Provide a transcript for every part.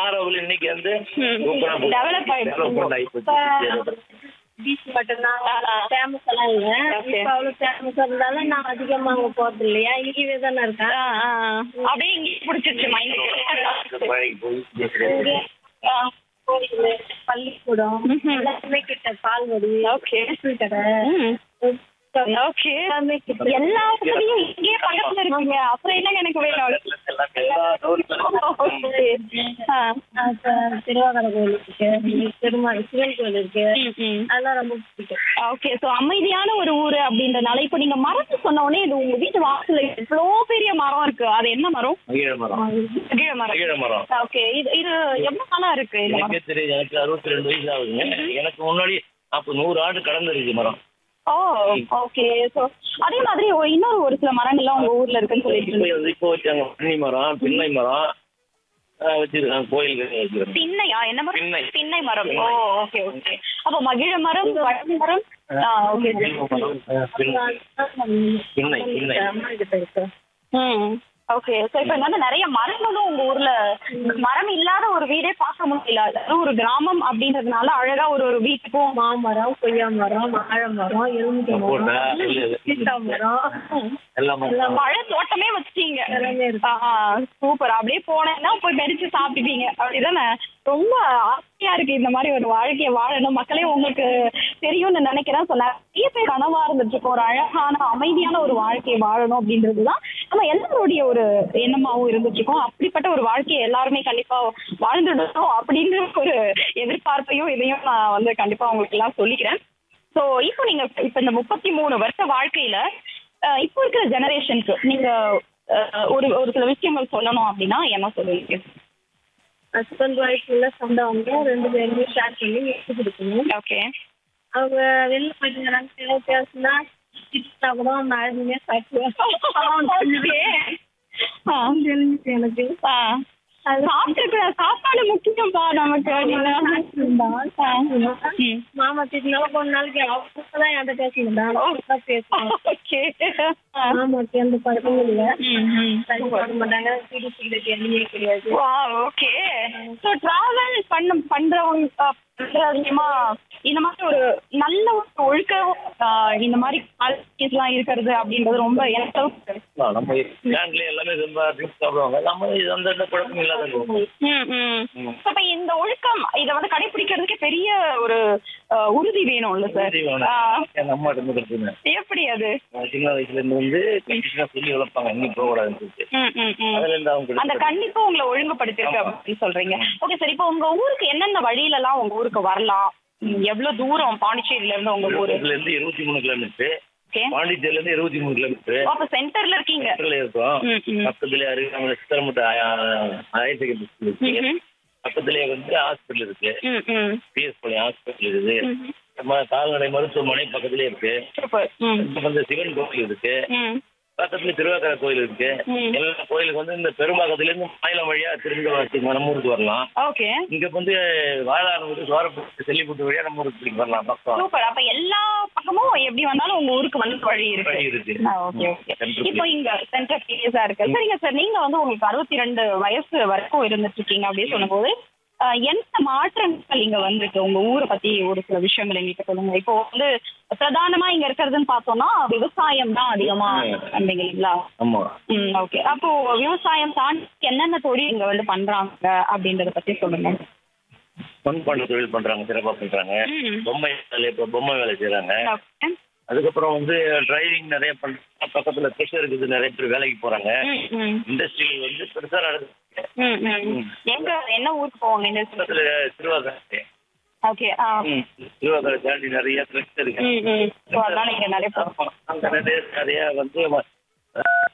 நாகர்கோவில் இன்னைக்கு வந்து ம். சூப்பரா போகுது. Develop ஆயிடுச்சு. Development ஆகி போச்சு. இப்ப பீச் மட்டும்தான் ஃபேமஸ் எல்லாம் இல்ல Okay. இப்ப அவ்வளவு ஃபேமஸ் இருந்தாலும் நான் அதிகமா அங்க போறது இல்லையா இங்கேயே தானே இருக்கேன் ஆ, ஆ, ஆ. அப்படியே இங்கே பிடிச்சிருச்சு மைண்டுக்கு பழகி போய் இங்கே, ஆ, கோயில் பள்ளிக்கூடம் ம்ஹும். எல்லாமே கிட்ட பால்வடி ஓகே ஸ்வீட் கடை ஓகே எல்லாமே கிட்ட எல்லா வசதியும் இங்கேயே பக்கத்துல இருக்குங்க அப்புறம் என்னங்க எனக்கு வேணும் Okay. ஆ. அப்ப திருவாகர கோயில் இருக்கு திருமால் சிவன் கோயில் இருக்கு ம், ம். அதெல்லாம் ரொம்ப பிடிக்கும் ஓகே சோ அமைதியான ஒரு ஊரு அப்படின்றனால இப்போ நீங்க மரத்து சொன்ன உடனே இது உங்க வீட்டு வாசல்ல இவ்வளோ பெரிய மரம் இருக்கு அது என்ன மரம் மகிழ மரம் கீழ மரம் மகிழ மரம் ஓகே இது இது எவ்வளவு நாளா இருக்கு இந்த எனக்கே மரம் தெரியுது எனக்கு அறுபத்தி ரெண்டு வயசு ஆகுதுங்க எனக்கு முன்னாடி அப்ப நூறு ஆண்டு கடந்திருக்கு மரம் ஓ ஓகே சோ அதே மாதிரி ஒரு- இன்னொரு ஒரு சில மரங்கள்லாம் உங்க ஊர்ல இருக்குன்னு சொல்லிட்டு இப்போ வந்து இப்போ வச்சாங்க பின்னை மரம் பின்னை மரம் ஆஹ் வச்சிருக்காங்க கோயிலுக்கு வச்சிருக்காங்க திண்ணையா என்ன மரம் திண்ணை. திண்ணை மரம் ஓ ஓகே ஓகே அப்போ மகிழ மரம் வழக்கு மரம் ஆ ஓகே மரம், ஆஹ் பின்னை பின்னை, பின்னை. அம்மா கிட்ட இருக்கு ம் ஓகே ஸோ இப்போ வந்து நிறைய மரங்களும் உங்க ஊர்ல மரம் இல்லாத ஒரு வீடே பார்க்க முடியல அதாவது ஒரு கிராமம் அப்படின்றதுனால அழகா ஒரு ஒரு வீட்டுக்கும் மாமரம் கொய்யா மரம் வாழை மரம் எலுமிச்சை சப்போட்டா, மரம் இல்ல, இல்ல. சீத்தா மரம் எல்லாமே மழை தோட்டமே வச்சிட்டீங்க எல்லாமே இருக்கு. சூப்பர் அப்படியே போனேன்னா போய் மெரிச்சு சாப்பிட்டுப்பீங்க அப்படிதானே ரொம்ப ஆசையா இருக்கு இந்த மாதிரி ஒரு வாழ்க்கையை வாழணும் மக்களே உங்களுக்கு தெரியும்னு நினைக்கிறேன் ஸோ நிறைய பேர் கனவா இருந்துட்டு இருக்கோம் ஒரு அழகான அமைதியான ஒரு வாழ்க்கையை வாழணும் அப்படின்றதுதான் நம்ம எல்லாருடைய ஒரு எண்ணமாவும் இருந்துட்டு இருக்கோம் அப்படிப்பட்ட ஒரு வாழ்க்கையை எல்லாருமே கண்டிப்பா வாழ்ந்துடணும் அப்படின்ற ஒரு எதிர்பார்ப்பையும் இதையும் நான் வந்து கண்டிப்பா உங்களுக்கு எல்லாம் சொல்லிக்கிறேன் ஸோ இப்போ நீங்க இப்போ இந்த முப்பத்தி மூணு வருஷ வாழ்க்கையில அஹ், இப்போ இருக்கிற ஜெனரேஷனுக்கு நீங்க அஹ், ஒரு ஒரு சில விஷயங்கள் சொல்லணும் அப்படின்னா என்ன சொல்லுவீங்க ஹஸ்பண்ட் ஒய்ஃப்ல சண்டை வந்து ரெண்டு பேருமே ஷேர் பண்ணி எடுத்து கொடுக்கணும் ஓகே அவங்க வெளில போயிட்டு வராங்க ஏதோ பேசுனா திட்டா கூட அந்த அழுதுமே சாப்பிடுவேன் தெரிஞ்சுச்சு எனக்கு சாப்பிட்டு சாப்பாடு முக்கியம்ப்பா நமக்கு அப்படின்னா. ஆ. ம். மாமா திட்டினாலும் கொஞ்ச நாளைக்கு அவங்கதான் என்கிட்ட பேச பேசுவேன் ஓகே மாமாக்கு எந்த பழக்கமும் இல்ல ம், ம். சரி பண்ண மாட்டாங்க சீடி சிகரெட் எதுவுமே கிடையாது வா ஓகே ஸோ டிராவல் பண்ண பண்றவங்க அஹ், பண்றவங்கமா இந்த மாதிரி ஒரு நல்ல ஒரு ஒழுக்கம் அஹ், இந்த மாதிரி குவாலிட்டிஸ்லாம் இருக்கிறது அப்படின்றது ரொம்ப எனக்கு ஆ, நம்ம லேண்ட்ல எல்லாமே ரொம்ப ட்ரிங்க்ஸ் சாப்பிடுவாங்க நம்ம இது அந்த எந்த குழப்பம் இல்லாத இருக்கும் ம் ம் அப்ப இந்த ஒழுக்கம் இதை வந்து கடைபிடிக்கிறதுக்கு பெரிய ஒரு அஹ், உறுதி வேணும்ல சார் சரி, வேணும். எங்க அம்மா இருந்து கற்றுங்க எப்படி அது சின்ன வயசுல இருந்து வந்து கண்டிஷனா சொல்லி வளர்ப்பாங்க எங்கேயும் போக கூடாதுன்னு சொல்லிட்டு ம், ம், ம். அதுல இருந்து அவங்க அந்த கண்டிப்பா உங்களை ஒழுங்குபடுத்திருக்கு அப்படின்னு சொல்றீங்க ஓகே சார் இப்போ உங்க ஊருக்கு என்னென்ன வழியில எல்லாம் உங்க ஊருக்கு வரலாம் ம், எவ்வளவு தூரம் பாண்டிச்சேரியில இருந்து உங்க ஊரு இதுல இருந்து இருபத்தி மூணு கிலோமீட்டர் ஓகே பாண்டிச்சேரியில இருந்து இருபத்தி மூணு கிலோமீட்டர் அப்ப சென்டர்ல இருக்கீங்க பக்கத்துல இருக்கோம் ம், ம். பக்கத்துல அருகாமல் சித்தரமுட்ட ஹையர் செகண்டரி ஸ்கூல் இருக்கு ம்ஹும். பக்கத்துலயே வந்து ஹாஸ்பிட்டல் இருக்கு ம், ம். பிஎஸ் பாளையம் ஹாஸ்பிட்டல் இருக்குது ம்ஹும். நம்ம கால்நடை மருத்துவமனை பக்கத்துலயே இருக்கு சூப்பர் ம் இப்ப வந்து சிவன் கோவில் இருக்கு ம் பக்கத்துல திருவாக்கரை கோயில் இருக்கு ம். எல்லா கோயிலுக்கு வந்து இந்த பெரும்பாக்கத்துல இருந்து மாநிலம் வழியா திரும்ப வச்சு நம்ம ஊருக்கு வரலாம் ஓகே வந்து இங்க வந்து வாழாறு சோரப்பட்டு செல்லிப்புட்டு வழியா நம்ம ஊருக்கு இப்படி வரலாம் பக்கம் சூப்பர் அப்ப எல்லா பக்கமும் எப்படி வந்தாலும் உங்க ஊருக்கு வந்து வழி இருக்கு வழி இருக்கு ஓகே ஓகே Center இப்போ இங்க சென்டர் சீரியஸா இருக்கு சரிங்க சார் நீங்க வந்து உங்களுக்கு அறுபத்தி ரெண்டு வயசு வரைக்கும் இருந்துட்டு இருக்கீங்க அப்படின்னு சொல்லும்போது அஹ், என்ன மாற்றங்கள் இங்க வந்திருக்கு உங்க ஊரை பத்தி ஒரு சில விஷயங்கள் எங்களுக்கு சொல்லுங்க இப்போ வந்து பிரதானமா இங்க இருக்கிறதுன்னு பார்த்தோம்னா விவசாயம் தான் அதிகமா வந்தீங்க இல்லைங்களா ஆமா ம் ஓகே அப்போ விவசாயம் தாண்டி என்னென்ன தொழில் இங்க வந்து பண்றாங்க அப்படின்றத பத்தி சொல்லுங்க மண்பாண்ட தொழில் பண்றாங்க சிறப்பா பண்றாங்க ம். பொம்மை வேலை இப்போ பொம்மை வேலை செய்றாங்க ஓகே அதுக்கப்புறம் வந்து டிரைவிங் நிறைய பண்றாங்க பக்கத்துல ப்ரெஷர் இருக்குது நிறைய பேர் வேலைக்கு போறாங்க ம் ம் இண்டஸ்ட்ரி வந்து பெருசா நடக்குது ம் ம் எங்க என்ன ஊருக்கு போவாங்க இந்த பக்கத்துல திருவாக்கரை ஓகே ஆ ம். திருவாக்கரை தாண்டி நிறைய ப்ரெஷர் இருக்கு ம் ம் ஸோ அதனால இங்க நிறைய போ- ஆமா. அங்க நிறைய நிறைய வந்து அஹ்,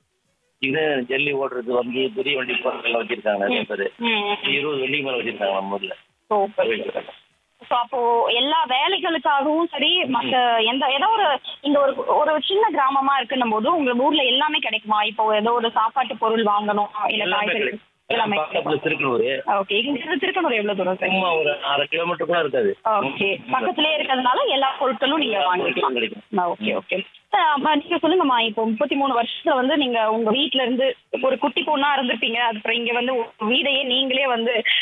இது ஜல்லி ஓடுறது வந்து பெரிய வண்டி போறதெல்லாம் வச்சிருக்காங்க நிறைய பேர் ம் இருபது வண்டிக்கு மேல வச்சிருக்காங்க நம்ம ஊர்ல சூப்பர் ஸோ அப்போ எல்லா வேலைகளுக்காகவும் சரி மற்ற எந்த ஏதோ ஒரு இந்த ஒரு ஒரு சின்ன கிராமமா இருக்குன்னும் போது உங்க ஊர்ல எல்லாமே கிடைக்குமா இப்போ ஏதோ ஒரு சாப்பாட்டு பொருள் வாங்கணும் இல்ல எல்லாமே காய்கறி கிடைக்கும். எல்லாமே பக்கத்துல திருக்கனூர் ஓகே இங்க இருந்து திருக்கனூர் எவ்வளவு தூரம் சார் சும்மா ஒரு அரை கிலோமீட்டர் கூட இருக்காது ஓகே பக்கத்திலே இருக்கிறதுனால எல்லா பொருட்களும் நீங்க வாங்கிக்கலாம் கிடைக்கும் ஓகே ஓகே நீங்க சொல்லுங்கம்மா இப்போ முப்பத்தி மூணு வருஷத்துல வந்து நீங்க உங்க வீட்ல இருந்து ஒரு குட்டி பொண்ணா இருந்திருப்பீங்க அப்புறம் இங்க வந்து உங்க வீடையே நீங்களே வந்து